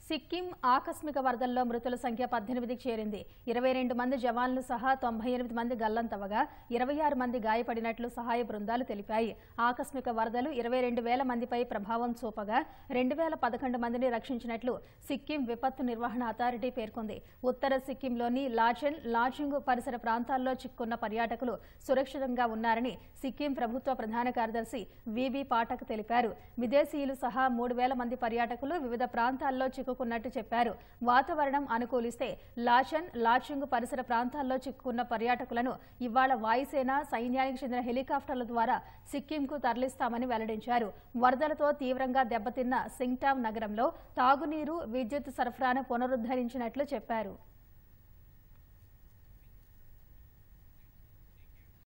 సిక్కిం ఆకస్మిక వరదల్లో మృతుల సంఖ్య పద్దెనిమిదికి చేరింది ఇరవై రెండు మంది జవాన్లు సహా తొంభై ఎనిమిది మంది గల్లంతవగా ఇరవై ఆరు మంది గాయపడినట్లు సహాయ బృందాలు తెలిపాయి ఆకస్మిక వరదలు ఇరవై రెండు వేల మందిపై ప్రభావం చూపగా రెండు వేల పదకొండు మందిని రక్షించినట్లు సిక్కిం విపత్తు నిర్వహణ అథారిటీ పేర్కొంది ఉత్తర సిక్కింలోని లాచెన్ లాచింగ్ పరిసర ప్రాంతాల్లో చిక్కున్న పర్యాటకులు సురక్షితంగా ఉన్నారని సిక్కిం ప్రభుత్వ ప్రధాన కార్యదర్శి విబి పాఠక్ తెలిపారు విదేశీయులు సహా మూడు వేల మంది పర్యాటకులు వివిధ ప్రాంతాల్లో చిక్కుకున్నట్టు చెప్పారు వాతావరణం అనుకూలిస్తే లాచన్ లాచింగ్ పరిసర ప్రాంతాల్లో చిక్కుకున్న పర్యాటకులను ఇవాళ వాయుసేన సైన్యానికి చెందిన హెలికాప్టర్ల ద్వారా సిక్కింకు తరలిస్తామని వెల్లడించారు వరదలతో తీవ్రంగా దెబ్బతిన్న సింగ్టామ్ నగరంలో తాగునీరు విద్యుత్ సరఫరాను పునరుద్దరించినట్లు చెప్పారు